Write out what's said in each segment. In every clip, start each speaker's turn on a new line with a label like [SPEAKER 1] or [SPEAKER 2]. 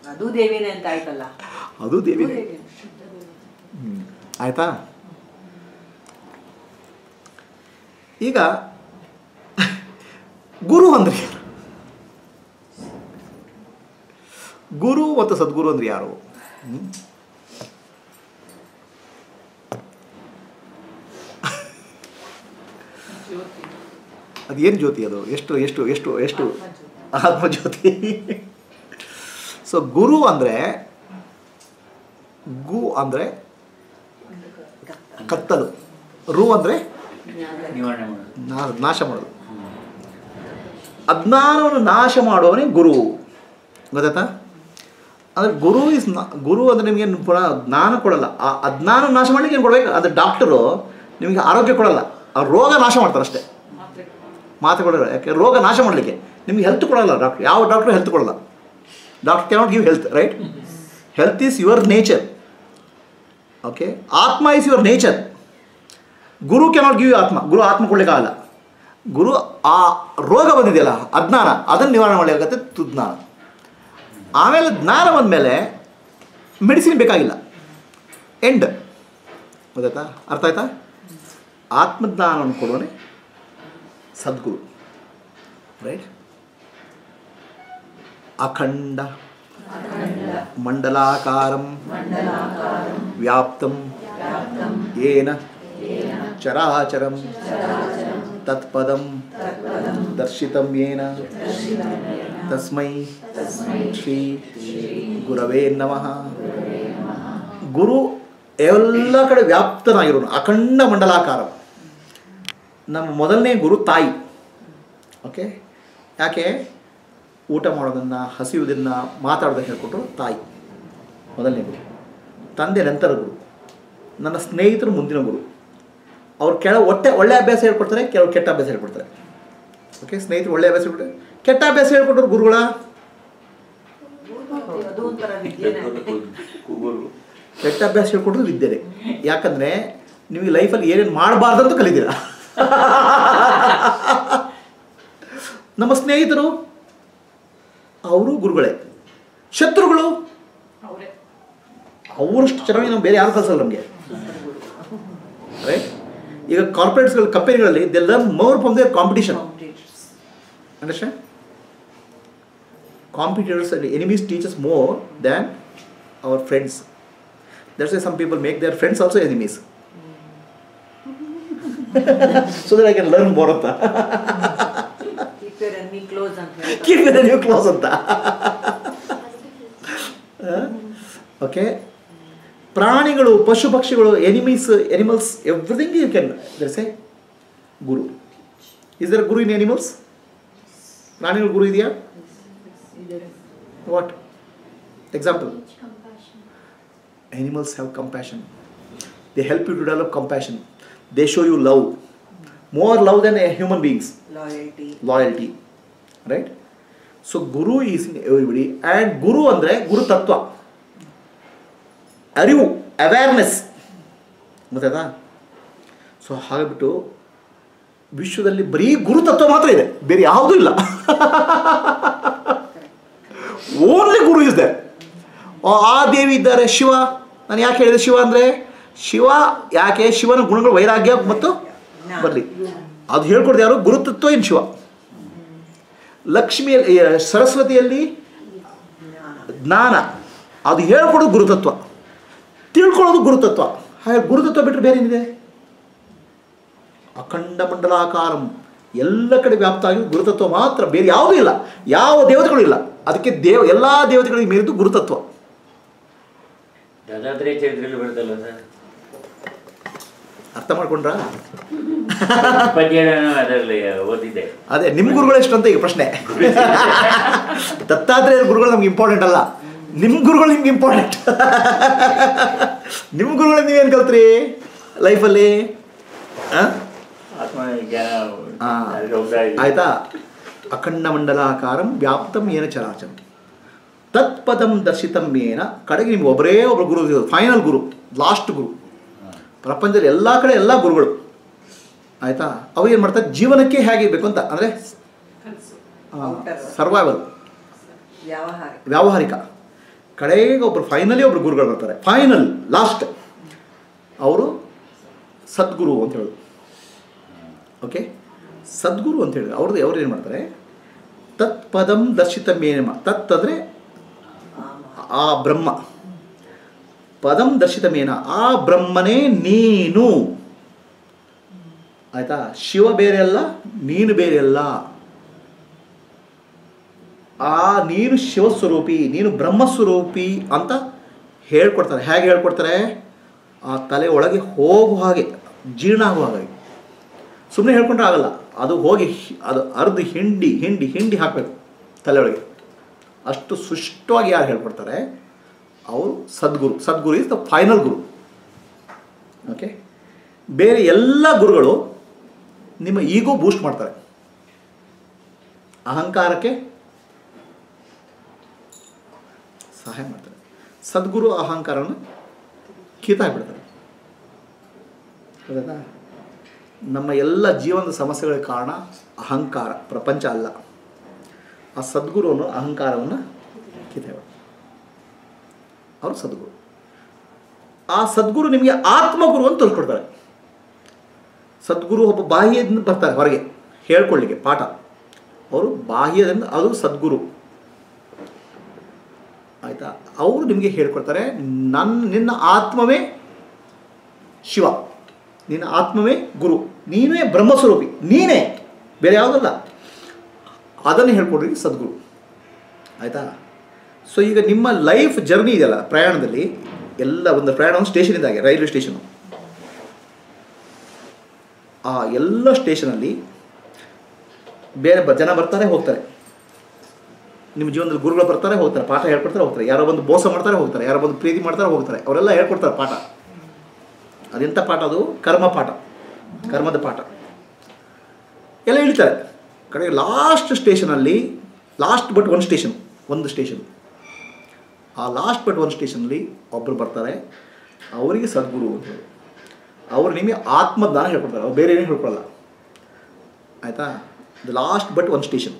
[SPEAKER 1] ಅದು ದೇವಿನೇ ಅಂತ ಆಯ್ತಲ್ಲ
[SPEAKER 2] ಅದು ದೇವಿ
[SPEAKER 1] ಅದು ದೇವಿನೇ.
[SPEAKER 2] ಆಯ್ತಾ ಈಗ ಗುರು ಅಂದ್ರೆ ಯಾರು ಗುರು ಮತ್ತು ಸದ್ಗುರು ಅಂದ್ರೆ ಯಾರು ಹ್ಮ್? ಅದೇನು ಜ್ಯೋತಿ ಅದು ಎಷ್ಟು ಎಷ್ಟು ಎಷ್ಟು ಎಷ್ಟು ಆತ್ಮಜ್ಯೋತಿ ಸೊ ಗುರು ಅಂದರೆ ಗು ಅಂದರೆ ಕತ್ತಲು ರು ಅಂದರೆ
[SPEAKER 3] ನಿವಾರಣೆ ಮಾಡೋದು
[SPEAKER 2] ನಾ- ನಾಶ ಮಾಡೋದು ಅಜ್ಞಾನವನ್ನು ನಾಶ ಮಾಡುವವನೇ ಗುರು ಗೊತ್ತಾಯ್ತಾ ಅಂದರೆ ಗುರು ಇಸ್ ಗುರು ಅಂದರೆ ನಿಮಗೆ ಪುನಃ ಜ್ಞಾನ ಕೊಡಲ್ಲ ಆ ಅಜ್ಞಾನ ನಾಶ ಮಾಡಲಿಕ್ಕೆ ಏನು ಕೊಡಬೇಕು ಅದು ಡಾಕ್ಟರು ನಿಮಗೆ ಆರೋಗ್ಯ ಕೊಡಲ್ಲ ಆ ರೋಗ ನಾಶ ಮಾಡ್ತಾರೆ ಅಷ್ಟೇ ಮಾತು ಕೊಡಲ್ಲ ಯಾಕೆ ರೋಗ ನಾಶ ಮಾಡಲಿಕ್ಕೆ ನಿಮ್ಗೆ ಹೆಲ್ತ್ ಕೊಡಲ್ಲ ಡಾಕ್ಟರ್ ಯಾವ ಡಾಕ್ಟ್ರು ಹೆಲ್ತ್ ಕೊಡಲ್ಲ doctor cannot give health right health is your nature okay atma is your nature guru cannot give atma guru ಆತ್ಮ ಕೊಡ್ಲಿಕ್ಕಾಗಲ್ಲ ಗುರು ಆ ರೋಗ ಬಂದಿದೆಯಲ್ಲ ಅಜ್ಞಾನ ಅದನ್ನು ನಿವಾರಣೆ ಮಾಡಲಿಕ್ಕೆ ತುಜ್ಞಾನ ಆಮೇಲೆ ಜ್ಞಾನ ಬಂದಮೇಲೆ ಮೆಡಿಸಿನ್ ಬೇಕಾಗಿಲ್ಲ ಎಂಡ್ ಗೊತ್ತಾಯ್ತಾ ಅರ್ಥ ಆಯ್ತಾ ಆತ್ಮಜ್ಞಾನವನ್ನು ಕೊಡೋನೆ ಸದ್ಗುರು ರೈಟ್ ಅಖಂಡ ಮಂಡಲಾಕಾರಂ ವ್ಯಾಪ್ತಂ ಏನ ಚರಾಚರಂ ತತ್ಪದಂ ದರ್ಶಿತಂ ಏನ ತಸ್ಮೈ ಶ್ರೀ ಗುರವೇ ನಮಃ ಗುರು ಎಲ್ಲ ಕಡೆ ವ್ಯಾಪ್ತನಾಗಿರೋನು ಅಖಂಡ ಮಂಡಲಾಕಾರ ನಮ್ಮ ಮೊದಲನೇ ಗುರು ತಾಯಿ ಓಕೆ ಯಾಕೆ ಊಟ ಮಾಡೋದನ್ನು ಹಸಿಯುವುದನ್ನು ಮಾತಾಡೋದನ್ನು ಹೇಳ್ಕೊಟ್ರು ತಾಯಿ ಮೊದಲನೇ ಗುರು ತಂದೆ ನಂತರ ಗುರು ನನ್ನ ಸ್ನೇಹಿತರು ಮುಂದಿನ ಗುರು ಅವ್ರು ಕೆಳ ಒಟ್ಟೆ ಒಳ್ಳೆ ಅಭ್ಯಾಸ ಹೇಳ್ಕೊಡ್ತಾರೆ ಕೆಲವು ಕೆಟ್ಟ ಅಭ್ಯಾಸ ಹೇಳ್ಕೊಡ್ತಾರೆ ಓಕೆ ಸ್ನೇಹಿತರು ಒಳ್ಳೆ ಅಭ್ಯಾಸ ಹೇಳ್ಕೊಡ್ತಾರೆ ಕೆಟ್ಟ ಅಭ್ಯಾಸ ಹೇಳ್ಕೊಟ್ರು ಗುರುಗಳ
[SPEAKER 1] ಅದು ಒಂಥರ ವಿದ್ಯೆನೇ
[SPEAKER 3] ಕೂಗುರು
[SPEAKER 2] ಕೆಟ್ಟ ಅಭ್ಯಾಸ ಹೇಳ್ಕೊಟ್ರು ವಿದ್ಯೆನೆ ಯಾಕಂದರೆ ನೀವು ಲೈಫಲ್ಲಿ ಏನೇನು ಮಾಡಬಾರ್ದು ಅಂತ ಕಲಿತೀರಾ ನಮ್ಮ ಸ್ನೇಹಿತರು ಅವರು ಗುರುಗಳೇ ಶತ್ರುಗಳು
[SPEAKER 1] ಅವರೇ
[SPEAKER 2] ಅವರಷ್ಟು ಚೆನ್ನಾಗಿ ನಾವು ಬೇರೆ ಯಾರು ಕಲಿಸಲ್ಲ ನಮಗೆ ರೈಟ್ ಈಗ ಕಾರ್ಪೊರೇಟ್ಸ್ಗಳು ಕಂಪನಿಗಳಲ್ಲಿ they learn more from their competition understand competitors and enemies teach us more than our friends. That's why some people make their friends also enemies. so that I can learn more ಅಂತ
[SPEAKER 1] keep your enemy close ಅಂತ ಹೇಳ್ತಾರೆ
[SPEAKER 2] keep ನೀವು close ಅಂತ okay ಪ್ರಾಣಿಗಳು ಪಶು ಪಕ್ಷಿಗಳು enemies animals everything you can there's a guru is there guru in animals ಪ್ರಾಣಿಗಳು ಗುರು ಇದೆಯಾ what example animals have compassion. They help you to develop compassion. They show you love. More love than a human beings.
[SPEAKER 1] Loyalty
[SPEAKER 2] Loyalty. Right? So Guru is in everybody. And Guru ಅಂದರೆ ಗುರು ತತ್ವ ಅರಿವು awareness ಗೊತ್ತಾಯ್ತಾ so ಹಾಗಾಗ್ಬಿಟ್ಟು ವಿಶ್ವದಲ್ಲಿ ಬರೀ ಗುರುತತ್ವ ಮಾತ್ರ ಇದೆ ಬೇರೆ ಯಾವುದೂ ಇಲ್ಲ ಓನ್ಲಿ ಗುರು ಇಸ್ ದೇ ಆ ದೇವಿ ಇದ್ದಾರೆ ಶಿವ ನಾನು ಯಾಕೆ ಹೇಳಿದೆ ಶಿವ ಅಂದರೆ ಶಿವ ಯಾಕೆ ಶಿವನ ಗುಣಗಳು ವೈರಾಗ್ಯ ಮತ್ತು ಬರಲಿ ಅದು ಹೇಳ್ಕೊಡ್ದು ಯಾರು ಗುರುತತ್ವ ಇನ್ ಶಿವ ಲಕ್ಷ್ಮಿಯಲ್ಲಿ ಏ, ಸರಸ್ವತಿಯಲ್ಲಿ ಜ್ಞಾನ ಅದು ಹೇಳ್ಕೊಡೋದು ಗುರುತತ್ವ ತಿಳ್ಕೊಳ್ಳೋದು ಗುರುತತ್ವ ಹಾಗೆ ಗುರುತತ್ವ ಬಿಟ್ಟರೆ ಬೇರೆ ಏನಿದೆ ಅಖಂಡ ಮಂಡಲಾಕಾರಂ ಎಲ್ಲ ಕಡೆ ವ್ಯಾಪ್ತ ಆಗಿ ಗುರುತತ್ವ ಮಾತ್ರ ಬೇರೆ ಯಾವುದೂ ಇಲ್ಲ ಯಾವ ದೇವತೆಗಳು ಇಲ್ಲ ಅದಕ್ಕೆ ದೇವ ಎಲ್ಲ ದೇವತೆಗಳಿಗೆ ಮೀರಿದ್ದು ಗುರುತತ್ವ
[SPEAKER 3] ದತ್ತಾತ್ರೇಯ ಚರಿತ್ರೆಯಲ್ಲಿ ಬರ್ತಲ್ಲ ಸರ್
[SPEAKER 2] ಅರ್ಥ ಮಾಡ್ಕೊಂಡ್ರ
[SPEAKER 3] ಪದ್ಯನ ಅದರಲ್ಲಿ ಓದಿದ್ದೆ
[SPEAKER 2] ಅದೇ ನಿಮ್ಮ ಗುರುಗಳು ಎಷ್ಟು ಅಂತ ಈಗ ಪ್ರಶ್ನೆ ದತ್ತಾತ್ರೇಯ ಗುರುಗಳು ನಮ್ಗೆ ಇಂಪಾರ್ಟೆಂಟ್ ಅಲ್ಲ ನಿಮ್ಮ ಗುರುಗಳು ನಿಮ್ಗೆ ಇಂಪಾರ್ಟೆಂಟ್ ನಿಮ್ಮ ಗುರುಗಳು ನೀವೇನು ಕಲ್ತ್ರಿ ಲೈಫಲ್ಲಿ
[SPEAKER 3] ಆತ್ಮ ಜ್ಞಾನ
[SPEAKER 2] ಆ.
[SPEAKER 3] ಅದಕ್ಕೆ ಹೋಗ್ತಾ ಇದ್ದೆ.
[SPEAKER 2] ಆಯ್ತಾ ಅಖಂಡ ಮಂಡಲಾಕಾರಂ ವ್ಯಾಪ್ತಂ ಏನ ಚರಾಚರಂ ತತ್ಪದಂ ದರ್ಶಿತಂ ಏನ ಕಡೆಗೆ ನಿಮ್ಗೆ ಒಬ್ಬರೇ ಒಬ್ಬರು ಗುರು ಫೈನಲ್ ಗುರು ಲಾಸ್ಟ್ ಗುರು ಪ್ರಪಂಚದಲ್ಲಿ ಎಲ್ಲ ಕಡೆ ಎಲ್ಲ ಗುರುಗಳು ಆಯ್ತಾ ಅವು ಏನು ಮಾಡ್ತಾರೆ ಜೀವನಕ್ಕೆ ಹೇಗಿರಬೇಕು ಅಂತ ಅಂದರೆ ಸರ್ವೈವಲ್
[SPEAKER 1] ವ್ಯವಹಾರ
[SPEAKER 2] ವ್ಯಾವಹಾರಿಕ ಕಡೆಗೆ ಒಬ್ಬರು ಫೈನಲಿ ಒಬ್ಬರು ಗುರುಗಳು ಬರ್ತಾರೆ ಫೈನಲ್ ಲಾಸ್ಟ್ ಅವರು ಸದ್ಗುರು ಅಂತ ಹೇಳೋದು ಓಕೆ ಸದ್ಗುರು ಅಂತ ಹೇಳಿದ್ರೆ ಅವ್ರದ್ದು ಅವ್ರು ಏನು ಮಾಡ್ತಾರೆ ತತ್ ಪದಂ ದರ್ಶಿತ ಮೇನ ತತ್ ಅಂದರೆ ಆ ಬ್ರಹ್ಮ ಪದಂ ದರ್ಶಿತ ಮೇನ ಆ ಬ್ರಹ್ಮನೇ ನೀನು ಆಯ್ತಾ ಶಿವ ಬೇರೆ ಅಲ್ಲ ನೀನು ಬೇರೆ ಅಲ್ಲ ಆ ನೀನು ಶಿವಸ್ವರೂಪಿ ನೀನು ಬ್ರಹ್ಮಸ್ವರೂಪಿ ಅಂತ ಹೇಳ್ಕೊಡ್ತಾರೆ ಹೇಗೆ ಹೇಳ್ಕೊಡ್ತಾರೆ ಆ ತಲೆ ಒಳಗೆ ಹೋಗುವ ಹಾಗೆ ಜೀರ್ಣ ಆಗುವ ಹಾಗೆ ಸುಮ್ಮನೆ ಹೇಳ್ಕೊಂಡ್ರೆ ಆಗಲ್ಲ ಅದು ಹೋಗಿ ಹಿ- ಅದು ಅರ್ದು ಹಿಂಡಿ ಹಿಂಡಿ ಹಿಂಡಿ ಹಾಕಬೇಕು ತಲೆಯೊಳಗೆ ಅಷ್ಟು ಸುಷ್ಟವಾಗಿ ಯಾರು ಹೇಳ್ಕೊಡ್ತಾರೆ ಅವರು Sadguru Sadguru is the final guru okay ಬೇರೆ ಎಲ್ಲ ಗುರುಗಳು ನಿಮ್ಮ ಈಗೋ ಬೂಸ್ಟ್ ಮಾಡ್ತಾರೆ ಅಹಂಕಾರಕ್ಕೆ ಸಹಾಯ ಮಾಡ್ತಾರೆ ಸದ್ಗುರು ಅಹಂಕಾರವನ್ನು ಕಿತ್ತಾಕ್ಬಿಡ್ತಾರೆ ಹೌದಾ ನಮ್ಮ ಎಲ್ಲ ಜೀವನದ ಸಮಸ್ಯೆಗಳಿಗೆ ಕಾರಣ ಅಹಂಕಾರ ಪ್ರಪಂಚ ಅಲ್ಲ ಆ ಸದ್ಗುರುವನ್ನು ಅಹಂಕಾರವನ್ನು ಕಿತ್ತಾಕ್ಬಿಡ್ತಾರೆ ಅವರು ಸದ್ಗುರು ಆ ಸದ್ಗುರು ನಿಮಗೆ ಆತ್ಮಗುರು ಅಂತ ತೋರಿಸ್ಕೊಡ್ತಾರೆ ಸದ್ಗುರು ಒಬ್ಬ ಬಾಹ್ಯದಿಂದ ಬರ್ತಾರೆ ಹೊರಗೆ ಹೇಳ್ಕೊಳ್ಳಿಕ್ಕೆ ಪಾಠ ಅವರು ಬಾಹ್ಯದಿಂದ ಅದು ಸದ್ಗುರು ಆಯಿತಾ ಅವರು ನಿಮಗೆ ಹೇಳ್ಕೊಡ್ತಾರೆ ನನ್ನ ನಿನ್ನ ಆತ್ಮವೇ ಶಿವ ನಿನ್ನ ಆತ್ಮವೇ ಗುರು ನೀನೇ ಬ್ರಹ್ಮಸ್ವರೂಪಿ ನೀನೇ ಬೇರೆ ಯಾವುದಲ್ಲ ಅದನ್ನು ಹೇಳ್ಕೊಡ್ರಿ ಸದ್ಗುರು ಆಯಿತಾ ಸೊ ಈಗ ನಿಮ್ಮ ಲೈಫ್ ಜರ್ನಿ ಇದೆಯಲ್ಲ ಪ್ರಯಾಣದಲ್ಲಿ ಎಲ್ಲ ಒಂದು ಪ್ರಯಾಣ ಒಂದು ಸ್ಟೇಷನ್ ಇದ್ದಾಗೆ ರೈಲ್ವೆ ಸ್ಟೇಷನು ಆ ಎಲ್ಲ ಸ್ಟೇಷನಲ್ಲಿ ಬೇರೆ ಬ ಜನ ಬರ್ತಾರೆ ಹೋಗ್ತಾರೆ ನಿಮ್ಮ ಜೀವನದಲ್ಲಿ ಗುರುಗಳು ಬರ್ತಾರೆ ಹೋಗ್ತಾರೆ ಪಾಠ ಹೇಳ್ಕೊಡ್ತಾರೆ ಹೋಗ್ತಾರೆ ಯಾರೋ ಬಂದು ಮೋಸ ಮಾಡ್ತಾರೆ ಹೋಗ್ತಾರೆ ಯಾರೋ ಬಂದು ಪ್ರೀತಿ ಮಾಡ್ತಾರೆ ಹೋಗ್ತಾರೆ ಅವರೆಲ್ಲ ಹೇಳ್ಕೊಡ್ತಾರೆ ಪಾಠ ಅದೆಂಥ ಪಾಠ ಅದು ಕರ್ಮ ಪಾಠ ಕರ್ಮದ ಪಾಠ ಎಲ್ಲ ಇಳಿತಾರೆ ಕಡೆಗೆ ಲಾಸ್ಟ್ ಸ್ಟೇಷನಲ್ಲಿ ಲಾಸ್ಟ್ ಬಟ್ ಒನ್ ಸ್ಟೇಷನ್ ಒಂದು ಸ್ಟೇಷನ್ ಆ ಲಾಸ್ಟ್ ಬಟ್ ಒನ್ ಸ್ಟೇಷನಲ್ಲಿ ಒಬ್ಬರು ಬರ್ತಾರೆ ಅವರಿಗೆ ಸದ್ಗುರು ಅಂತ ಹೇಳಿ ಅವರು ನಿಮಗೆ ಆತ್ಮಜ್ಞಾನ ಹೇಳ್ಕೊಡ್ತಾರೆ ಅವ್ರು ಬೇರೆ ಏನು ಹೇಳ್ಕೊಡಲ್ಲ ಆಯಿತಾ the last but one station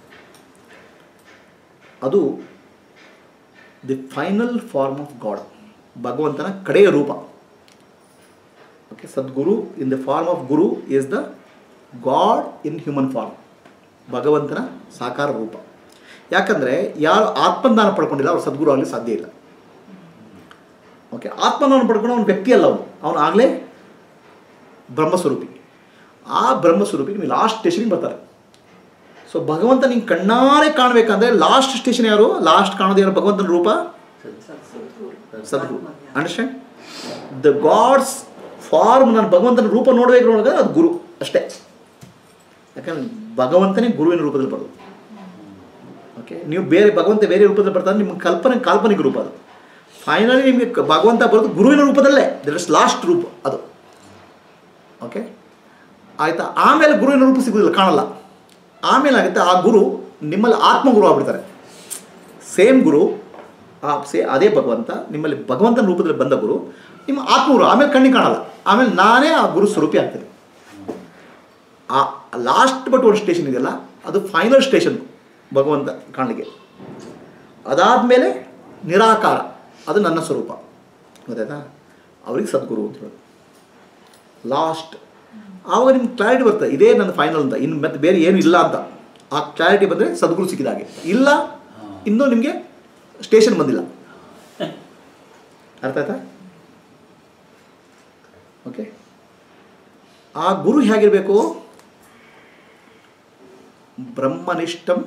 [SPEAKER 2] ಅದು the final form of God ಭಗವಂತನ ಕಡೆಯ ರೂಪ okay Sadguru in the form of guru is the God in human form ಭಗವಂತನ ಸಾಕಾರ ರೂಪ ಯಾಕಂದರೆ ಯಾರು ಆತ್ಮದಾನ ಪಡ್ಕೊಂಡಿಲ್ಲ ಅವ್ರು ಸದ್ಗುರು ಆಗಲಿ ಸಾಧ್ಯ ಇಲ್ಲ ಓಕೆ ಆತ್ಮದಾನ ಪಡ್ಕೊಂಡು ಅವನ ವ್ಯಕ್ತಿ ಅಲ್ಲ ಅವನು ಅವನು ಆಗಲೇ ಬ್ರಹ್ಮಸ್ವರೂಪಿ ಆ ಬ್ರಹ್ಮಸ್ವರೂಪಿ ನಿಮಗೆ ಲಾಸ್ಟ್ ಸ್ಟೇಷನ್ಗೆ ಬರ್ತಾರೆ ಸೊ ಭಗವಂತ ನಿಂಗೆ ಕಣ್ಣಾರೆ ಕಾಣಬೇಕಂದ್ರೆ ಲಾಸ್ಟ್ ಸ್ಟೇಷನ್ ಯಾರು ಲಾಸ್ಟ್ ಕಾಣೋದು ಯಾರು ಭಗವಂತನ ರೂಪ Sadguru understand the God's form ನಾನು ಭಗವಂತನ ರೂಪ ನೋಡಬೇಕು ನೋಡಿದ್ರೆ ಅದು ಗುರು ಅಷ್ಟೇ ಯಾಕಂದ್ರೆ ಭಗವಂತನೇ ಗುರುವಿನ ರೂಪದಲ್ಲಿ ಬರೋದು ಓಕೆ ನೀವು ಬೇರೆ ಭಗವಂತ ಬೇರೆ ರೂಪದಲ್ಲಿ ಬರ್ತಾರೆ ನಿಮ್ಮ ಕಲ್ಪನೆ ಕಾಲ್ಪನಿಕ ರೂಪ ಅದು ಫೈನಲಿ ನಿಮಗೆ ಕ- ಭಗವಂತ ಬರೋದು ಗುರುವಿನ ರೂಪದಲ್ಲೇ ದಟ್ ಇಸ್ ಲಾಸ್ಟ್ ರೂಪ ಅದು ಓಕೆ ಆಯಿತಾ ಆಮೇಲೆ ಗುರುವಿನ ರೂಪ ಸಿಗೋದಿಲ್ಲ ಕಾಣಲ್ಲ ಆಮೇಲೆ ಆಗುತ್ತೆ ಆ ಗುರು ನಿಮ್ಮಲ್ಲಿ ಆತ್ಮಗುರು ಆಗ್ಬಿಡ್ತಾರೆ ಸೇಮ್ ಗುರು ಆ ಸೇ ಅದೇ ಭಗವಂತ ನಿಮ್ಮಲ್ಲಿ ಭಗವಂತನ ರೂಪದಲ್ಲಿ ಬಂದ ಗುರು ನಿಮ್ಮ ಆತ್ಮಗುರು ಆಮೇಲೆ ಕಣ್ಣಿಗೆ ಕಾಣಲ್ಲ ಆಮೇಲೆ ನಾನೇ ಆ ಗುರು ಸ್ವರೂಪಿ ಆಗ್ತೇನೆ ಆ ಲಾಸ್ಟ್ ಬಟ್ ಒಂದು ಸ್ಟೇಷನ್ ಇದೆಯಲ್ಲ ಅದು ಫೈನಲ್ ಸ್ಟೇಷನ್ ಭಗವಂತ ಕಾಣಲಿಕ್ಕೆ ಅದಾದಮೇಲೆ ನಿರಾಕಾರ ಅದು ನನ್ನ ಸ್ವರೂಪ ಗೊತ್ತಾಯ್ತಾ ಅವ್ರಿಗೆ ಸದ್ಗುರು ಅಂತ ಹೇಳೋದು ಲಾಸ್ಟ್ ಆವಾಗ ನಿಮ್ಗೆ ಕ್ಲಾರಿಟಿ ಬರ್ತದೆ ಇದೇ ನನ್ನ ಫೈನಲ್ ಅಂತ ಇನ್ನು ಮತ್ತೆ ಬೇರೆ ಏನು ಇಲ್ಲ ಅಂತ ಆ ಕ್ಲಾರಿಟಿ ಬಂದರೆ ಸದ್ಗುರು ಸಿಕ್ಕಿದ ಹಾಗೆ ಇಲ್ಲ ಇನ್ನೂ ನಿಮಗೆ ಸ್ಟೇಷನ್ ಬಂದಿಲ್ಲ ಅರ್ಥ ಆಯ್ತಾ ಓಕೆ ಆ ಗುರು ಹೇಗಿರಬೇಕು ಬ್ರಹ್ಮನಿಷ್ಠಂ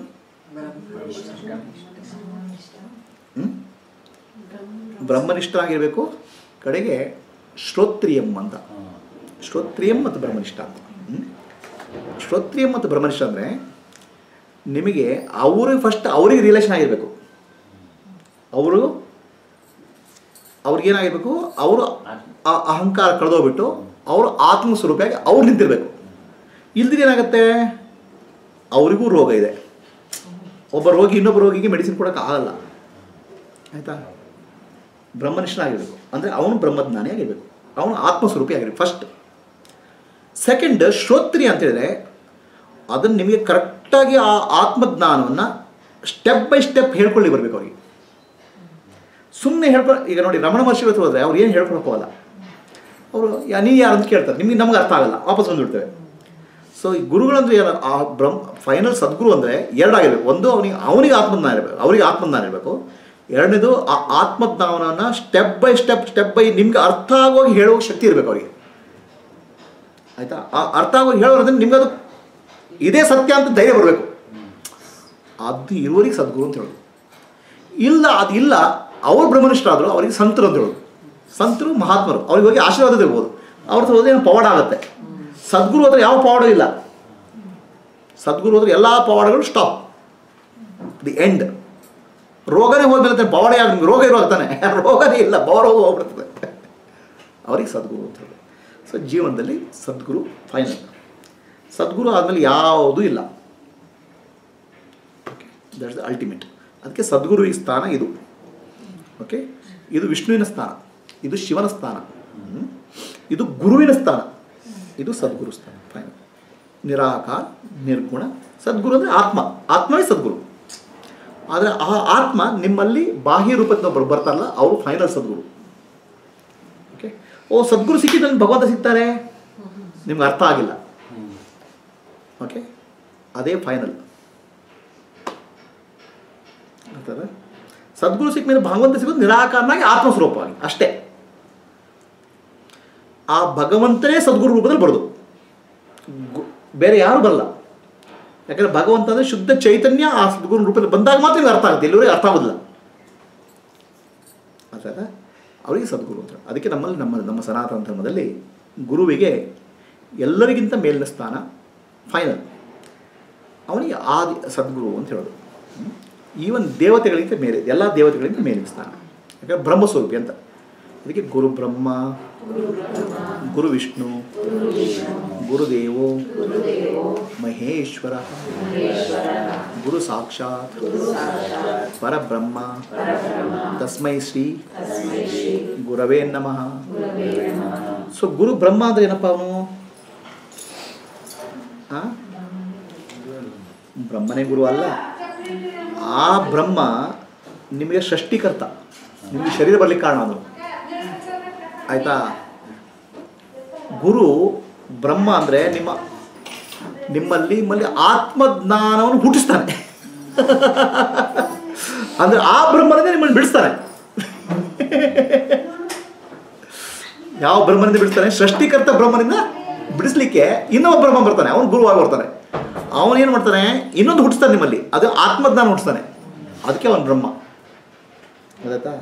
[SPEAKER 2] ಹ್ಮ್? ಬ್ರಹ್ಮನಿಷ್ಠರಾಗಿರಬೇಕು ಕಡೆಗೆ ಶ್ರೋತ್ರಿಯಂ ಅಂತ ಶ್ರೋತ್ರಿಯಂ ಮತ್ತು ಬ್ರಹ್ಮನಿಷ್ಠ ಅಂತ ಹ್ಮ್? ಶ್ರೋತ್ರಿಯಂ ಮತ್ತು ಬ್ರಹ್ಮನಿಷ್ಠ ಅಂದರೆ ನಿಮಗೆ ಅವ್ರಿಗೆ ಫಸ್ಟ್ ಅವ್ರಿಗೆ ರಿಲೇಷನ್ ಆಗಿರಬೇಕು ಅವರು ಅವ್ರಿಗೇನಾಗಿರ್ಬೇಕು ಅವರು ಆ ಅಹಂಕಾರ ಕಳೆದೋಗ್ಬಿಟ್ಟು ಅವರು ಆತ್ಮ ಸ್ವರೂಪಿಯಾಗಿ ಅವ್ರು ನಿಂತಿರ್ಬೇಕು ಇಲ್ದಿರ ಏನಾಗುತ್ತೆ ಅವರಿಗೂ ರೋಗ ಇದೆ ಒಬ್ಬ ರೋಗಿ ಇನ್ನೊಬ್ಬ ರೋಗಿಗೆ ಮೆಡಿಸಿನ್ ಕೊಡೋಕೆ ಆಗಲ್ಲ ಆಯಿತಾ ಬ್ರಹ್ಮನಿಷ್ಠನಾಗಿರಬೇಕು ಅಂದರೆ ಅವನು ಬ್ರಹ್ಮಜ್ಞಾನಿ ಆಗಿರಬೇಕು ಅವನು ಆತ್ಮಸ್ವರೂಪಿ ಆಗಿರಬೇಕು ಫಸ್ಟ್ ಸೆಕೆಂಡ್ ಶ್ರೋತ್ರಿಯ ಅಂತ ಹೇಳಿದ್ರೆ ಅದನ್ನು ನಿಮಗೆ ಕರೆಕ್ಟಾಗಿ ಆ ಆತ್ಮಜ್ಞಾನವನ್ನು ಸ್ಟೆಪ್ ಬೈ ಸ್ಟೆಪ್ ಹೇಳ್ಕೊಳ್ಳಿ ಬರಬೇಕು ಅವರಿಗೆ ಸುಮ್ಮನೆ ಹೇಳ್ಕೊ ಈಗ ನೋಡಿ ರಮಣ ಮಹರ್ಷಿ ಹತ್ರ ಹೋದರೆ ಅವ್ರು ಏನು ಹೇಳ್ಕೊಳಕ್ಕೆ ಹೋಗಲ್ಲ ಅವರು ಯಾ ನೀ ಯಾರು ಅಂತ ಕೇಳ್ತಾರೆ ನಿಮಗೆ ನಮ್ಗೆ ಅರ್ಥ ಆಗಲ್ಲ ವಾಪಸ್ ಬಂದುಬಿಡ್ತೇವೆ ಸೊ ಈ ಗುರುಗಳಂದ್ರೆ ಏನು ಆ ಬ್ರಹ್ಮ ಫೈನಲ್ ಸದ್ಗುರು ಅಂದರೆ ಎರಡಾಗಿರ್ಬೇಕು ಒಂದು ಅವನಿಗೆ ಅವನಿಗೆ ಆತ್ಮಜ್ಞಾನ ಇರಬೇಕು ಅವರಿಗೆ ಆತ್ಮಜ್ಞಾನ ಇರಬೇಕು ಎರಡನೇದು ಆ ಆತ್ಮಜ್ಞಾನವನ್ನು step by step step by ನಿಮ್ಗೆ ಅರ್ಥ ಆಗೋಗಿ ಹೇಳೋ ಶಕ್ತಿ ಇರಬೇಕು ಅವರಿಗೆ ಆಯಿತಾ ಆ ಅರ್ಥ ಆಗೋಗಿ ಹೇಳೋದ್ರಿಂದ ನಿಮ್ಗೆ ಅದು ಇದೇ ಸತ್ಯ ಅಂತ ಧೈರ್ಯ ಬರಬೇಕು ಅದು ಇರುವವರಿಗೆ ಸದ್ಗುರು ಅಂತ ಹೇಳೋದು ಇಲ್ಲ ಅದು ಇಲ್ಲ ಅವ್ರು ಬ್ರಹ್ಮನಿಷ್ಠರಾದರು ಅವರಿಗೆ ಸಂತರು ಅಂತ ಹೇಳೋದು ಸಂತರು ಮಹಾತ್ಮರು ಅವ್ರಿಗೆ ಹೋಗಿ ಆಶೀರ್ವಾದ ತೆಗ್ಬೋದು ಅವ್ರ ಹತ್ರ ಹೋದ್ರೆ ಏನು ಪವಾಡ ಆಗುತ್ತೆ ಸದ್ಗುರು ಹತ್ರ ಯಾವ ಪವಾಡ ಇಲ್ಲ ಸದ್ಗುರು ಹೋದ್ರೆ ಎಲ್ಲ ಪವಾಡಗಳು ಸ್ಟಾಪ್ ದಿ ಎಂಡ್ ರೋಗನೇ ಹೋದ್ಮೇಲೆ ಪವಾಡ ಯಾರು ನಿಮ್ಗೆ ರೋಗ ಇರೋ ತಾನೆ ರೋಗನೇ ಇಲ್ಲ ಪವಾಡ ಹೋಗಿ ಹೋಗ್ಬಿಡ್ತದೆ ಅವ್ರಿಗೆ ಸದ್ಗುರು ಅಂತ ಹೇಳೋದು ಸೊ ಜೀವನದಲ್ಲಿ ಸದ್ಗುರು ಫೈನಲ್ ಸದ್ಗುರು ಆದಮೇಲೆ ಯಾವುದೂ ಇಲ್ಲ ದಟ್ಸ್ ದ ಅಲ್ಟಿಮೇಟ್ ಅದಕ್ಕೆ ಸದ್ಗುರು ಈ ಸ್ಥಾನ ಇದು ಓಕೆ ಇದು ವಿಷ್ಣುವಿನ ಸ್ಥಾನ ಇದು ಶಿವನ ಸ್ಥಾನ ಹ್ಮ್? ಇದು ಗುರುವಿನ ಸ್ಥಾನ ಇದು ಸದ್ಗುರು ಸ್ಥಾನ ಫೈನಲ್ ನಿರಾಕಾರ ನಿರ್ಗುಣ ಸದ್ಗುರು ಅಂದರೆ ಆತ್ಮ ಆತ್ಮವೇ ಸದ್ಗುರು ಆದರೆ ಆ ಆತ್ಮ ನಿಮ್ಮಲ್ಲಿ ಬಾಹ್ಯ ರೂಪದಿಂದ ಒಬ್ಬರು ಬರ್ತಾರಲ್ಲ ಅವರು ಫೈನಲ್ ಸದ್ಗುರು ಓಕೆ ಓ ಸದ್ಗುರು ಸಿಕ್ಕಿದ್ರೆ ನಂಗೆ ಭಗವಂತ ಸಿಗ್ತಾರೆ ನಿಮ್ಗೆ ಅರ್ಥ ಆಗಿಲ್ಲ ಓಕೆ ಅದೇ ಫೈನಲ್ ಅರ್ಥಾಯ್ತಾ? ಸದ್ಗುರು ಸಿಕ್ಕ ಮೇಲೆ ಭಗವಂತ ಸಿಗೋದು ನಿರಾಕಾರನಾಗಿ ಆತ್ಮಸ್ವರೂಪವಾಗಿ ಅಷ್ಟೇ ಆ ಭಗವಂತನೇ ಸದ್ಗುರು ರೂಪದಲ್ಲಿ ಬರೋದು ಗು- ಬೇರೆ ಯಾರು ಬರಲ್ಲ ಯಾಕಂದ್ರೆ ಭಗವಂತ ಅಂದರೆ ಶುದ್ಧ ಚೈತನ್ಯ ಆ ಸದ್ಗುರು ರೂಪದಲ್ಲಿ ಬಂದಾಗ ಮಾತ್ರ ನಿಮ್ಗೆ ಅರ್ಥ ಆಗುತ್ತೆ ಇಲ್ಲಿವರೆಗೆ ಅರ್ಥ ಆಗೋದಿಲ್ಲ ಅರ್ಥಾಯ್ತಾ ಅವರಿಗೆ ಸದ್ಗುರು ಅಂತ ಅದಕ್ಕೆ ನಮ್ಮಲ್ಲಿ ನಮ್ಮ ನಮ್ಮ ಸನಾತನ ಧರ್ಮದಲ್ಲಿ ಗುರುವಿಗೆ ಎಲ್ಲರಿಗಿಂತ ಮೇಲಿನ ಸ್ಥಾನ ಫೈನಲ್ ಅವನಿಗೆ ಆದಿ ಸದ್ಗುರು ಅಂತ ಹೇಳೋದು ಈವನ್ ದೇವತೆಗಳಿಗಿಂತ ಮೇಲೆ ಎಲ್ಲ ದೇವತೆಗಳಿಗಿಂತ ಮೇಲಿನ ಸ್ಥಾನ ಯಾಕಂದ್ರೆ ಬ್ರಹ್ಮಸ್ವರೂಪಿ ಅಂತ ಅದಕ್ಕೆ ಗುರು ಬ್ರಹ್ಮ ಗುರು ವಿಷ್ಣು ಗುರುದೇವೋ ಮಹೇಶ್ವರ ಗುರು ಸಾಕ್ಷಾತ್ ಪರಬ್ರಹ್ಮ ತಸ್ಮೈ ಶ್ರೀ ಗುರವೇ ನಮಃ ಸೊ ಗುರು ಬ್ರಹ್ಮ ಅಂದ್ರೆ ಏನಪ್ಪ ಅವನು ಆ? ಬ್ರಹ್ಮನೇ ಗುರು ಅಲ್ಲ ಆ ಬ್ರಹ್ಮ ನಿಮಗೆ ಸೃಷ್ಟಿಕರ್ತ ನಿಮಗೆ ಶರೀರ ಬರ್ಲಿಕ್ಕೆ ಕಾರಣ ಅದು ಆಯ್ತಾ ಗುರು ಬ್ರಹ್ಮ ಅಂದರೆ ನಿಮ್ಮ ನಿಮ್ಮಲ್ಲಿ ನಿಮ್ಮಲ್ಲಿ ಆತ್ಮಜ್ಞಾನವನ್ನು ಹುಟ್ಟಿಸ್ತಾನೆ ಅಂದ್ರೆ ಆ ಬ್ರಹ್ಮನಿಂದ ನಿಮ್ಮನ್ನು ಬಿಡಿಸ್ತಾನೆ ಯಾವ ಬ್ರಹ್ಮನಿಂದ ಬಿಡಿಸ್ತಾನೆ ಸೃಷ್ಟಿಕರ್ತ ಬ್ರಹ್ಮನಿಂದ ಬಿಡಿಸ್ಲಿಕ್ಕೆ ಇನ್ನೊಬ್ಬ ಬ್ರಹ್ಮ ಬರ್ತಾನೆ ಅವನು ಗುರುವಾಗಿ ಬರ್ತಾನೆ ಅವನು ಏನು ಮಾಡ್ತಾನೆ ಇನ್ನೊಂದು ಹುಟ್ಟಿಸ್ತಾನೆ ನಿಮ್ಮಲ್ಲಿ ಅದು ಆತ್ಮಜ್ಞಾನ ಹುಟ್ಟಿಸ್ತಾನೆ ಅದಕ್ಕೆ ಅವನು ಬ್ರಹ್ಮ ಗೊತ್ತಾಯ್ತಾ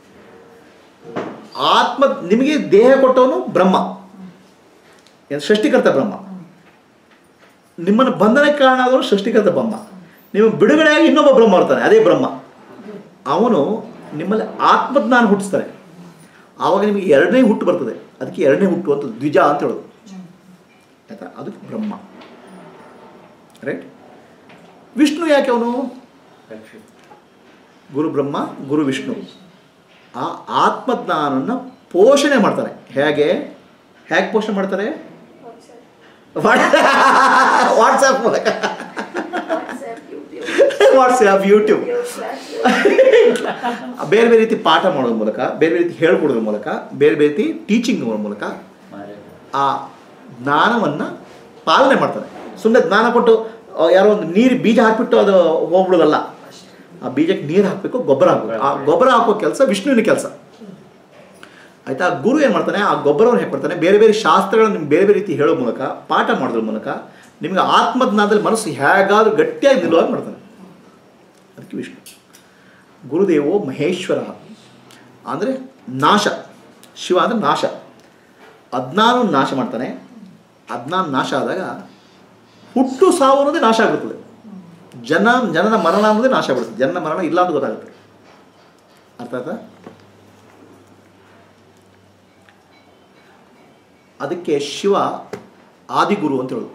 [SPEAKER 2] ಆತ್ಮ ನಿಮಗೆ ದೇಹ ಕೊಟ್ಟವನು ಬ್ರಹ್ಮ ಏನು ಸೃಷ್ಟಿಕರ್ತ ಬ್ರಹ್ಮ ನಿಮ್ಮನ್ನು ಬಂಧನಕ್ಕೆ ಕಾರಣ ಆದವನು ಸೃಷ್ಟಿಕರ್ತ ಬ್ರಹ್ಮ ನಿಮ್ಮ ಬಿಡುಗಡೆಯಾಗಿ ಇನ್ನೊಬ್ಬ ಬ್ರಹ್ಮ ಬರ್ತಾನೆ ಅದೇ ಬ್ರಹ್ಮ ಅವನು ನಿಮ್ಮಲ್ಲಿ ಆತ್ಮಜ್ಞಾನ ಹುಟ್ಟಿಸ್ತಾನೆ ಆವಾಗ ನಿಮಗೆ ಎರಡನೇ ಹುಟ್ಟು ಬರ್ತದೆ ಅದಕ್ಕೆ ಎರಡನೇ ಹುಟ್ಟು ಅಂತ ದ್ವಿಜ ಅಂತ ಹೇಳೋದು ಆಯ್ತಾ ಅದು ಬ್ರಹ್ಮ ರೈಟ್ ವಿಷ್ಣು ಯಾಕೆ ಅವನು ಗುರು ಬ್ರಹ್ಮ ಗುರು ವಿಷ್ಣು ಆ ಆತ್ಮಜ್ಞಾನವನ್ನು ಪೋಷಣೆ ಮಾಡ್ತಾರೆ ಹೇಗೆ ಹೇಗೆ ಪೋಷಣೆ ಮಾಡ್ತಾರೆ ವಾಟ್ಸಪ್ ಮೂಲಕ ವಾಟ್ಸಪ್ ಯೂಟ್ಯೂಬ್ ಬೇರೆ ಬೇರೆ ರೀತಿ ಪಾಠ ಮಾಡೋದ್ರ ಮೂಲಕ ಬೇರೆ ಬೇರೆ ರೀತಿ ಹೇಳ್ಕೊಡೋದ್ರ ಮೂಲಕ ಬೇರೆ ಬೇರೆ ರೀತಿ ಟೀಚಿಂಗ್ ಮೂಲಕ ಆ ಜ್ಞಾನವನ್ನು ಪಾಲನೆ ಮಾಡ್ತಾರೆ ಸುಮ್ಮನೆ ಜ್ಞಾನ ಕೊಟ್ಟು ಆ, ಯಾರೋ ಒಂದು ನೀರು ಬೀಜ ಹಾಕ್ಬಿಟ್ಟು ಅದು ಹೋಗ್ಬಿಡೋದಲ್ಲ ಆ ಬೀಜಕ್ಕೆ ನೀರು ಹಾಕಬೇಕು ಗೊಬ್ಬರ ಹಾಕಬೇಕು ಆ ಗೊಬ್ಬರ ಹಾಕೋ ಕೆಲಸ ವಿಷ್ಣುವಿನ ಕೆಲಸ ಆಯ್ತಾ ಆ ಗುರು ಏನು ಮಾಡ್ತಾನೆ ಆ ಗೊಬ್ಬರವನ್ನು ಹೇಗೆ ಕೊಡ್ತಾನೆ ಬೇರೆ ಬೇರೆ ಶಾಸ್ತ್ರಗಳನ್ನು ನಿಮ್ಗೆ ಬೇರೆ ಬೇರೆ ರೀತಿ ಹೇಳೋ ಮೂಲಕ ಪಾಠ ಮಾಡೋದ್ರ ಮೂಲಕ ನಿಮಗೆ ಆತ್ಮಜ್ಞಾನದಲ್ಲಿ ಮನಸ್ಸು ಹೇಗಾದ್ರೂ ಗಟ್ಟಿಯಾಗಿ ನಿಲ್ಲುವಾಗ ಮಾಡ್ತಾನೆ ಅದಕ್ಕೆ ವಿಷ್ಣು ಗುರುದೇವೋ ಮಹೇಶ್ವರ ಅಂದರೆ ನಾಶ ಶಿವ ಅಂದರೆ ನಾಶ ಅಜ್ಞಾನವನ್ನು ನಾಶ ಮಾಡ್ತಾನೆ ಅಜ್ಞಾನ ನಾಶ ಆದಾಗ ಹುಟ್ಟು ಸಾವು ಅನ್ನೋದೇ ನಾಶ ಆಗುತ್ತದೆ ಜನ ಜನನ ಮರಣ ಅನ್ನೋದೇ ನಾಶ ಆಗ್ಬಿಡುತ್ತೆ ಜನ ಮರಣ ಇಲ್ಲ ಅಂತ ಗೊತ್ತಾಗುತ್ತೆ ಅರ್ಥ ಆಯ್ತಾ ಅದಕ್ಕೆ ಶಿವ ಆದಿಗುರು ಅಂತ ಹೇಳೋದು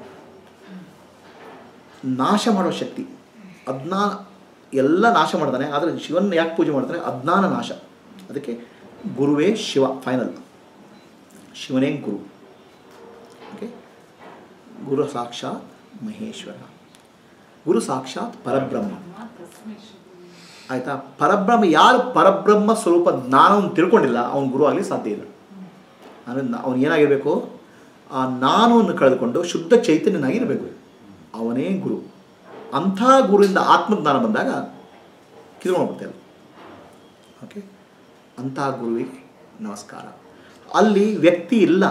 [SPEAKER 2] ನಾಶ ಮಾಡೋ ಶಕ್ತಿ ಅಜ್ಞಾನ ಎಲ್ಲ ನಾಶ ಮಾಡ್ತಾನೆ ಆದರೆ ಶಿವನ ಯಾಕೆ ಪೂಜೆ ಮಾಡ್ತಾನೆ ಅಜ್ಞಾನ ನಾಶ ಅದಕ್ಕೆ ಗುರುವೇ ಶಿವ ಫೈನಲ್ ಶಿವನೇ ಗುರು ಓಕೆ ಗುರು ಸಾಕ್ಷಾತ್ ಮಹೇಶ್ವರ ಗುರು ಸಾಕ್ಷಾತ್ ಪರಬ್ರಹ್ಮ ಆಯಿತಾ ಪರಬ್ರಹ್ಮ ಯಾರು ಪರಬ್ರಹ್ಮ ಸ್ವರೂಪ ಜ್ಞಾನವನ್ನು ತಿಳ್ಕೊಂಡಿಲ್ಲ ಅವನು ಗುರು ಆಗಲಿ ಸಾಧ್ಯ ಇಲ್ಲ ಅಂದರೆ ಅವನು ಏನಾಗಿರಬೇಕು ಆ ನಾನವನ್ನು ಕಳೆದುಕೊಂಡು ಶುದ್ಧ ಚೈತನ್ಯನಾಗಿರಬೇಕು ಅವನೇ ಗುರು ಅಂಥ ಗುರುವಿಂದ ಆತ್ಮಜ್ಞಾನ ಬಂದಾಗ ಕಿತ್ಕೊಂಡ್ಬಿಡ್ತೇವೆ ಓಕೆ ಅಂತಹ ಗುರುವಿಗೆ ನಮಸ್ಕಾರ ಅಲ್ಲಿ ವ್ಯಕ್ತಿ ಇಲ್ಲ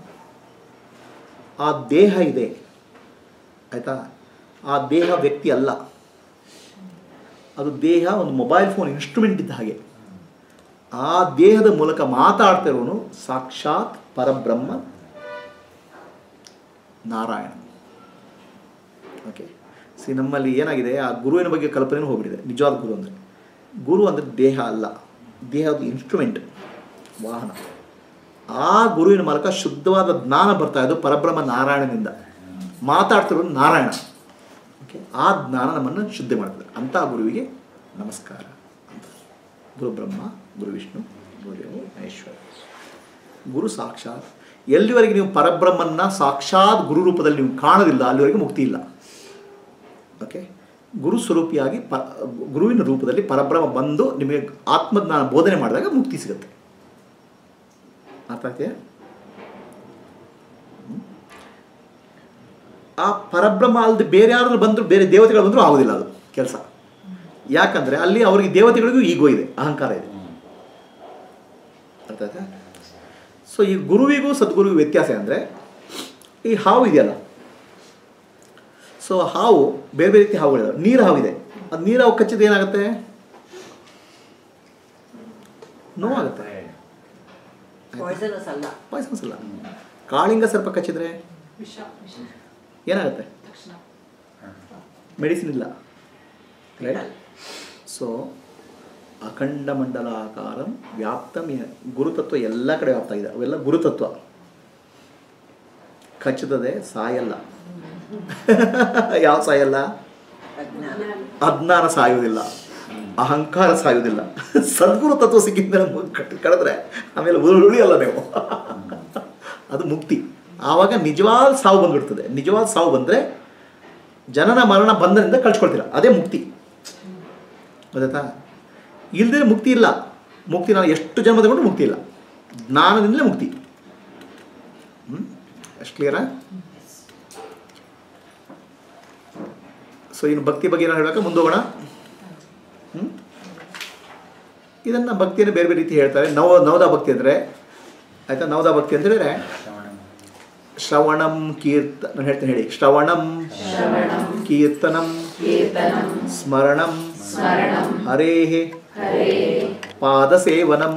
[SPEAKER 2] ಆ ದೇಹ ಇದೆ ಆಯಿತಾ ಆ ದೇಹ ವ್ಯಕ್ತಿ ಅಲ್ಲ ಅದು ದೇಹ ಒಂದು ಮೊಬೈಲ್ ಫೋನ್ ಇನ್ಸ್ಟ್ರೂಮೆಂಟ್ ಇದ್ದ ಹಾಗೆ ಆ ದೇಹದ ಮೂಲಕ ಮಾತಾಡ್ತಾ ಇರೋನು ಸಾಕ್ಷಾತ್ ಪರಬ್ರಹ್ಮ ನಾರಾಯಣ ಓಕೆ ಸಿ ನಮ್ಮಲ್ಲಿ ಏನಾಗಿದೆ ಆ ಗುರುವಿನ ಬಗ್ಗೆ ಕಲ್ಪನೆನೂ ಹೋಗ್ಬಿಟ್ಟಿದೆ ನಿಜವಾದ ಗುರು ಅಂದರೆ ಗುರು ಅಂದರೆ ದೇಹ ಅಲ್ಲ ದೇಹದ ಇನ್ಸ್ಟ್ರೂಮೆಂಟ್ ವಾಹನ ಆ ಗುರುವಿನ ಮೂಲಕ ಶುದ್ಧವಾದ ಜ್ಞಾನ ಬರ್ತಾ ಇದ್ದು ಪರಬ್ರಹ್ಮ ನಾರಾಯಣನಿಂದ ಮಾತಾಡ್ತಿರೋದು ನಾರಾಯಣ ಓಕೆ ಆ ಜ್ಞಾನ ನಮ್ಮನ್ನು ಶುದ್ಧಿ ಮಾಡ್ತದೆ ಅಂಥ ಗುರುವಿಗೆ ನಮಸ್ಕಾರ ಅಂತ ಗುರು ಬ್ರಹ್ಮ ಗುರು ವಿಷ್ಣು ಗುರುದೇವ ಮಹೇಶ್ವರ ಗುರು ಸಾಕ್ಷಾತ್ ಎಲ್ಲಿವರೆಗೆ ನೀವು ಪರಬ್ರಹ್ಮನ್ನ ಸಾಕ್ಷಾತ್ ಗುರು ರೂಪದಲ್ಲಿ ನೀವು ಕಾಣೋದಿಲ್ಲ ಅಲ್ಲಿವರೆಗೆ ಮುಕ್ತಿ ಇಲ್ಲ ಓಕೆ ಗುರು ಸ್ವರೂಪಿಯಾಗಿ ಪ ಗುರುವಿನ ರೂಪದಲ್ಲಿ ಪರಬ್ರಹ್ಮ ಬಂದು ನಿಮಗೆ ಆತ್ಮಜ್ಞಾನ ಬೋಧನೆ ಮಾಡಿದಾಗ ಮುಕ್ತಿ ಸಿಗುತ್ತೆ ಅರ್ಥ ಆಗ್ತಿದೆಯಾ ಹ್ಮ್. ಆ ಪರಬ್ರಹ್ಮ ಅಲ್ಲದೆ ಬೇರೆ ಯಾರಾದ್ರೂ ಬಂದರೂ ಬೇರೆ ದೇವತೆಗಳು ಬಂದರೂ ಆಗೋದಿಲ್ಲ ಅದು ಕೆಲಸ ಯಾಕಂದರೆ ಅಲ್ಲಿ ಅವರಿಗೆ ದೇವತೆಗಳಿಗೂ ಈಗೋ ಇದೆ ಅಹಂಕಾರ ಇದೆ ಅರ್ಥ ಆಯ್ತಾ ಸೊ ಈ ಗುರುವಿಗೂ ಸದ್ಗುರುವಿಗೂ ವ್ಯತ್ಯಾಸ ಅಂದರೆ ಈ ಹಾವು ಇದೆಯಲ್ಲ ಸೊ ಹಾವು ಬೇರೆ ಬೇರೆ ರೀತಿ ಹಾವುಗಳಿದಾವೆ ನೀರು ಹಾವಿದೆ ಅದು ನೀರು ಹಾವು ಕಚ್ಚಿದ ಏನಾಗುತ್ತೆ ನೋವಾಗುತ್ತೆ
[SPEAKER 1] ಪಾಯ್ಸನಸ್ ಅಲ್ಲ
[SPEAKER 2] ಪಾಯ್ಸನ್ಸ್ ಅಲ್ಲ ಕಾಳಿಂಗ ಸರ್ಪ ಕಚ್ಚಿದ್ರೆ ಏನಾಗುತ್ತೆ ಮೆಡಿಸಿನ್ ಇಲ್ಲ ರೈಟ್ ಸೊ ಅಖಂಡ ಮಂಡಲಾಕಾರಂ ವ್ಯಾಪ್ತಂ ಏ- ಗುರುತತ್ವ ಎಲ್ಲ ಕಡೆ ವ್ಯಾಪ್ತ ಆಗಿದೆ ಅವೆಲ್ಲ ಗುರುತತ್ವ ಕಚ್ಚುತ್ತದೆ ಸಾಯಲ್ಲ ಯಾವ ಸಾಯಲ್ಲ
[SPEAKER 1] ಅಜ್ಞಾನ
[SPEAKER 2] ಅಜ್ಞಾನ ಸಾಯುವುದಿಲ್ಲ ಅಹಂಕಾರ ಸಾಯುವುದಿಲ್ಲ ಸದ್ಗುರು ತತ್ವ ಸಿಕ್ಕಿದ್ಮೇಲೆ ಮು- ಕಟ್ ಕಳೆದ್ರೆ ಆಮೇಲೆ ಉಳಿ- ಉಳಿಯಲ್ಲ ನೀವು ಅದು ಮುಕ್ತಿ ಆವಾಗ ನಿಜವಾದ ಸಾವು ಬಂದ್ಬಿಡ್ತದೆ ನಿಜವಾದ ಸಾವು ಬಂದರೆ ಜನನ ಮರಣ ಬಂಧನದಿಂದ ಕಳ್ಸ್ಕೊಳ್ತೀರ ಅದೇ ಮುಕ್ತಿ ಗೊತ್ತಾಯ್ತಾ ಇಲ್ಲದೆ ಮುಕ್ತಿ ಇಲ್ಲ ಮುಕ್ತಿ ನಾವು ಎಷ್ಟು ಜನ್ಮ ತಗೊಂಡು ಮುಕ್ತಿ ಇಲ್ಲ ಜ್ಞಾನದಿಂದಲೇ ಮುಕ್ತಿ ಹ್ಞೂ ಅಷ್ಟು ಕ್ಲಿಯರಾ ಸೊ ಇನ್ನು ಭಕ್ತಿ ಬಗ್ಗೆ ಏನೋ ಹೇಳಬೇಕಾ ಮುಂದೋಗೋಣ ಹ್ಮ್? ಇದನ್ನು ಭಕ್ತಿಯನ್ನು ಬೇರೆ ಬೇರೆ ರೀತಿ ಹೇಳ್ತಾರೆ ನವ ನವದ ಭಕ್ತಿ ಅಂದರೆ ಆಯಿತಾ ನವದ ಭಕ್ತಿ ಅಂತ ಹೇಳಿದ್ರೆ ಶ್ರವಣಂ ಕೀರ್ತ ನಾನು ಹೇಳ್ತೇನೆ ಹೇಳಿ ಶ್ರವಣಂ ಕೀರ್ತನಂ ಸ್ಮರಣಂ ಹರೇಃ ಪಾದಸೇವನಂ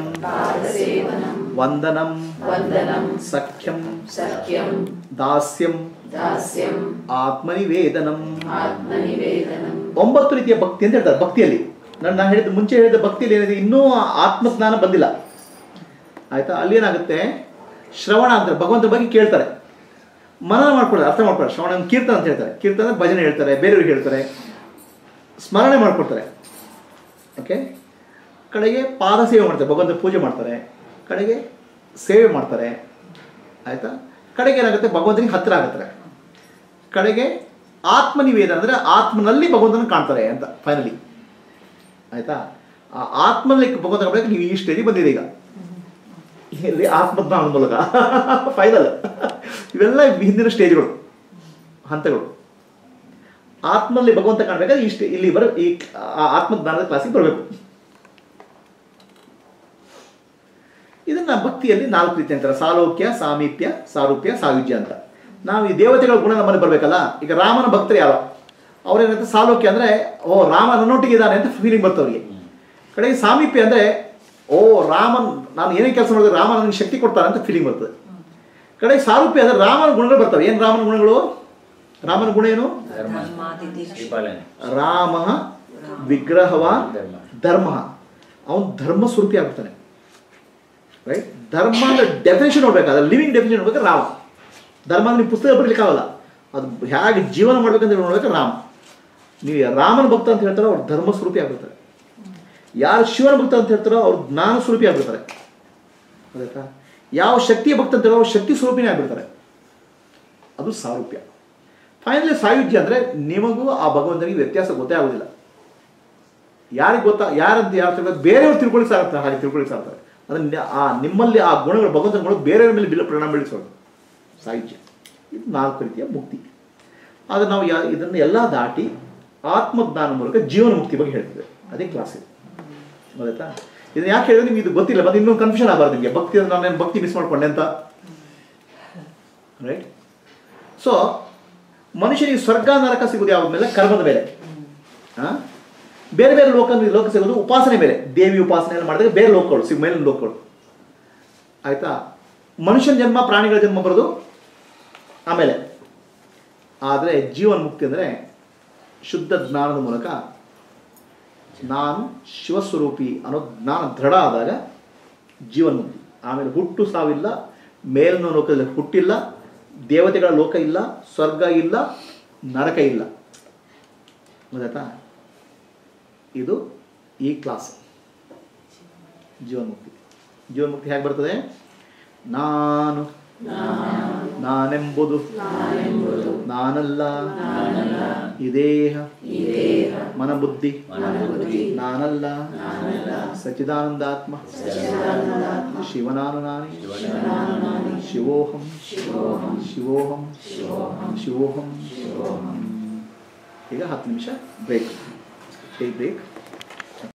[SPEAKER 2] ವಂದನಂ ಸಖ್ಯಂ
[SPEAKER 4] ಸಖ್ಯಂ
[SPEAKER 2] ದಾಸ್ಯಂ
[SPEAKER 4] ದಾಸ್ಯಂ
[SPEAKER 2] ಆತ್ಮನಿವೇದನಂ
[SPEAKER 4] ಆತ್ಮನಿವೇದನಂ
[SPEAKER 2] ಒಂಬತ್ತು ರೀತಿಯ ಭಕ್ತಿ ಅಂತ ಹೇಳ್ತಾರೆ ಭಕ್ತಿಯಲ್ಲಿ ನಾನು ನಾನು ಹೇಳಿದ ಮುಂಚೆ ಹೇಳಿದ ಭಕ್ತಿಯಲ್ಲಿ ಏನಿದೆ ಇನ್ನೂ ಆ ಆತ್ಮಜ್ಞಾನ ಬಂದಿಲ್ಲ ಆಯ್ತಾ ಅಲ್ಲಿ ಏನಾಗುತ್ತೆ ಶ್ರವಣ ಅಂತಾರೆ ಭಗವಂತನ ಬಗ್ಗೆ ಕೇಳ್ತಾರೆ ಮನನ ಮಾಡ್ಕೊಳ್ತಾರೆ ಅರ್ಥ ಮಾಡ್ಕೊಳ್ತಾರೆ ಶ್ರವಣ ಅಂದ್ರೆ ಕೀರ್ತನ ಅಂತ ಹೇಳ್ತಾರೆ ಕೀರ್ತನ ಅಂದ್ರೆ ಭಜನೆ ಹೇಳ್ತಾರೆ ಬೇರೆಯವ್ರಿಗೆ ಹೇಳ್ತಾರೆ ಸ್ಮರಣೆ ಮಾಡ್ಕೊಡ್ತಾರೆ ಓಕೆ ಕಡೆಗೆ ಪಾದ ಸೇವೆ ಮಾಡ್ತಾರೆ ಭಗವಂತ ಪೂಜೆ ಮಾಡ್ತಾರೆ ಕಡೆಗೆ ಸೇವೆ ಮಾಡ್ತಾರೆ ಆಯಿತಾ ಕಡೆಗೆ ಏನಾಗುತ್ತೆ ಭಗವಂತನಿಗೆ ಹತ್ತಿರ ಆಗುತ್ತಾರೆ ಕಡೆಗೆ ಆತ್ಮನಿವೇದನ ಅಂದರೆ ಆತ್ಮನಲ್ಲಿ ಭಗವಂತನ ಕಾಣ್ತಾರೆ ಅಂತ ಫೈನಲಿ ಆಯಿತಾ ಆ ಆತ್ಮನಲ್ಲಿ ಭಗವಂತ ಕಾಣಬೇಕು ನೀವು ಈ ಸ್ಟೇಜಿಗೆ ಬಂದಿದೆ ಈಗ ಇಲ್ಲಿ ಆತ್ಮಜ್ಞಾನ ಮೂಲಕ ಫೈನಲ್ ಇವೆಲ್ಲ ಹಿಂದಿನ ಸ್ಟೇಜ್ಗಳು ಹಂತಗಳು ಆತ್ಮಲ್ಲಿ ಭಗವಂತ ಕಾಣಬೇಕಾದ್ರೆ ಈ ಸ್ಟೇ ಇಲ್ಲಿ ಬರ ಈ ಆ ಆತ್ಮಜ್ಞಾನದ ಕ್ಲಾಸಿಗೆ ಬರಬೇಕು ಇದನ್ನ ಭಕ್ತಿಯಲ್ಲಿ ನಾಲ್ಕು ರೀತಿ ಅಂತಾರೆ ಸಾಲೋಕ್ಯ ಸಾಮೀಪ್ಯ ಸಾರೂಪ್ಯ ಸಾಯುಜ್ಯ ಅಂತ ನಾವು ಈ ದೇವತೆಗಳ ಗುಣ ನಮ್ಮಲ್ಲಿ ಬರಬೇಕಲ್ಲ ಈಗ ರಾಮನ ಭಕ್ತರು ಯಾರೋ ಅವ್ರೇನಂತ ಸಾಲೋಕ್ಯ ಅಂದರೆ ಓ ರಾಮ ನನ್ನೊಟ್ಟಿಗೆ ಇದ್ದಾನೆ ಅಂತ ಫೀಲಿಂಗ್ ಬರ್ತದೆ ಅವ್ರಿಗೆ ಕಡೆಗೆ ಸಾಮೀಪ್ಯ ಅಂದರೆ ಓ ರಾಮನ್ ನಾನು ಏನೇ ಕೆಲಸ ಮಾಡಿದ್ರೆ ರಾಮ ನನಗೆ ಶಕ್ತಿ ಕೊಡ್ತಾನೆ ಅಂತ ಫೀಲಿಂಗ್ ಬರ್ತದೆ ಕಡೆಗೆ ಸಾರೂಪ್ಯ ಅಂದರೆ ರಾಮನ ಗುಣಗಳು ಬರ್ತವೆ ಏನು ರಾಮನ ಗುಣಗಳು ರಾಮನ ಗುಣ ಏನು
[SPEAKER 3] ಧರ್ಮ
[SPEAKER 1] ಧರ್ಮಾತಿಥಿ
[SPEAKER 3] ಶ್ರೀಪಾಲನೆ
[SPEAKER 2] ರಾಮ ವಿಗ್ರಹವಾನ್
[SPEAKER 3] ಧರ್ಮ
[SPEAKER 2] ಧರ್ಮ ಅವನು ಧರ್ಮ ಸ್ವರೂಪಿ ಆಗ್ತಾನೆ ರೈಟ್ ಧರ್ಮ ಅಂದ್ರೆ ಡೆಫಿನೇಷನ್ ನೋಡ್ಬೇಕಾದ್ರೆ ಲಿವಿಂಗ್ ಡೆಫಿನೇಷನ್ ನೋಡ್ಬೇಕಾದ್ರೆ ರಾಮ ಧರ್ಮ ಅಂದ್ರೆ ನೀವು ಪುಸ್ತಕ ಬರಲಿಕ್ಕಾಗಲ್ಲ ಅದು ಹೇಗೆ ಜೀವನ ಮಾಡ್ಬೇಕಂತ ನೋಡ್ಬೇಕಾದ್ರೆ ರಾಮ ನೀವು ರಾಮನ ಭಕ್ತ ಅಂತ ಹೇಳ್ತಾರೋ ಅವ್ರು ಧರ್ಮ ಸ್ವರೂಪಿ ಆಗ್ಬಿಡ್ತಾರೆ ಯಾರು ಶಿವನ ಭಕ್ತ ಅಂತ ಹೇಳ್ತಾರೋ ಅವ್ರು ಜ್ಞಾನ ಸ್ವರೂಪಿ ಆಗ್ಬಿಡ್ತಾರೆ ಗೊತ್ತಾಯ್ತಾ ಯಾವ ಶಕ್ತಿಯ ಭಕ್ತ ಅಂತ ಹೇಳೋ ಅವ್ರು ಶಕ್ತಿ ಸ್ವರೂಪಿನೇ ಆಗ್ಬಿಡ್ತಾರೆ ಅದು ಸಾರೂಪ್ಯ ಫೈನಲಿ ಸಾಯುಜ್ಯ ಅಂದರೆ ನಿಮಗೂ ಆ ಭಗವಂತನಿಗೆ ವ್ಯತ್ಯಾಸ ಗೊತ್ತೇ ಆಗೋದಿಲ್ಲ ಯಾರಿಗೆ ಗೊತ್ತಾ ಯಾರಂತ ಯಾರು ತಿಳ್ಕೊಂಡು ಬೇರೆಯವ್ರು ತಿಳ್ಕೊಳ್ಳಿ ಸಾಗುತ್ತೆ ಹಾಗೆ ತಿಳ್ಕೊಳ್ಳಿ ಸಾಕ್ತಾರೆ ಅಂದರೆ ಆ ನಿಮ್ಮಲ್ಲಿ ಆ ಗುಣಗಳು ಭಗವಂತನ ಗುಣಗಳು ಬೇರೆಯವ್ರ ಮೇಲೆ ಬಿಲ್ಲ ಪರಿಣಾಮ ಬೀಳಿಸೋದು ಸಾಹಿತ್ಯ ಇದು ನಾಲ್ಕು ರೀತಿಯ ಮುಕ್ತಿ ಆದರೆ ನಾವು ಯಾ ಇದನ್ನು ಎಲ್ಲ ದಾಟಿ ಆತ್ಮಜ್ಞಾನ ಮೂಲಕ ಜೀವನ ಮುಕ್ತಿ ಬಗ್ಗೆ ಹೇಳ್ತೇವೆ ಅದೇ ಕ್ಲಾಸ್ ಇದು ಗೊತ್ತಾಯ್ತಾ ಇದನ್ನ ಯಾಕೆ ಹೇಳಿದ್ರೆ ನಿಮ್ಗೆ ಇದು ಗೊತ್ತಿಲ್ಲ ಮತ್ತೆ ಇನ್ನೊಂದು ಕನ್ಫ್ಯೂಷನ್ ಆಗಬಾರ್ದು ನಿಮಗೆ ಭಕ್ತಿ ಅಂದ್ರೆ ನಾನೇನು ಭಕ್ತಿ ಮಿಸ್ ಮಾಡ್ಕೊಂಡೆ ಅಂತ ರೈಟ್ ಸೊ ಮನುಷ್ಯನಿಗೆ ಸ್ವರ್ಗ ನರಕ ಸಿಗೋದು ಯಾವ್ದ ಮೇಲೆ ಕರ್ಮದ ಮೇಲೆ ಆ? ಬೇರೆ ಬೇರೆ ಲೋಕ ಲೋಕ ಸಿಗೋದು ಉಪಾಸನೆ ಮೇಲೆ ದೇವಿ ಉಪಾಸನೆ ಎಲ್ಲ ಮಾಡಿದಾಗ ಬೇರೆ ಲೋಕಗಳು ಸಿಗ ಮೇಲಿನ ಲೋಕಗಳು ಆಯ್ತಾ ಮನುಷ್ಯನ ಜನ್ಮ ಪ್ರಾಣಿಗಳ ಜನ್ಮ ಬರೋದು ಆಮೇಲೆ ಆದರೆ ಜೀವನ ಮುಕ್ತಿ ಅಂದರೆ ಶುದ್ಧ ಜ್ಞಾನದ ಮೂಲಕ ನಾನು ಶಿವಸ್ವರೂಪಿ ಅನ್ನೋ ಜ್ಞಾನ ದೃಢ ಆದಾಗ ಜೀವನ ಮುಕ್ತಿ ಆಮೇಲೆ ಹುಟ್ಟು ಸಾವಿಲ್ಲ ಮೇಲಿನ ಲೋಕದಲ್ಲಿ ಹುಟ್ಟಿಲ್ಲ ದೇವತೆಗಳ ಲೋಕ ಇಲ್ಲ ಸ್ವರ್ಗ ಇಲ್ಲ ನರಕ ಇಲ್ಲ ಗೊತ್ತಾಯ್ತಾ ಇದು ಈ ಕ್ಲಾಸ್ ಜೀವನ್ಮುಕ್ತಿ ಜೀವನ್ಮುಕ್ತಿ ಹೇಗೆ ಬರ್ತದೆ ನಾನು ನಾನೆಂಬುದು ನಾನಲ್ಲ ಈ ದೇಹ ಮನಬುದ್ಧಿ ನಾನಲ್ಲ ಸಚಿದಾನಂದಾತ್ಮ ಶಿವನಾನು ನಾನೇ ಶಿವೋಹಂ ಶಿವೋಹಂ ಶಿವೋಹಂ ಈಗ ಹತ್ತು ನಿಮಿಷ ಬ್ರೇಕ್ ಟೇಕ್ ಬ್ರೇಕ್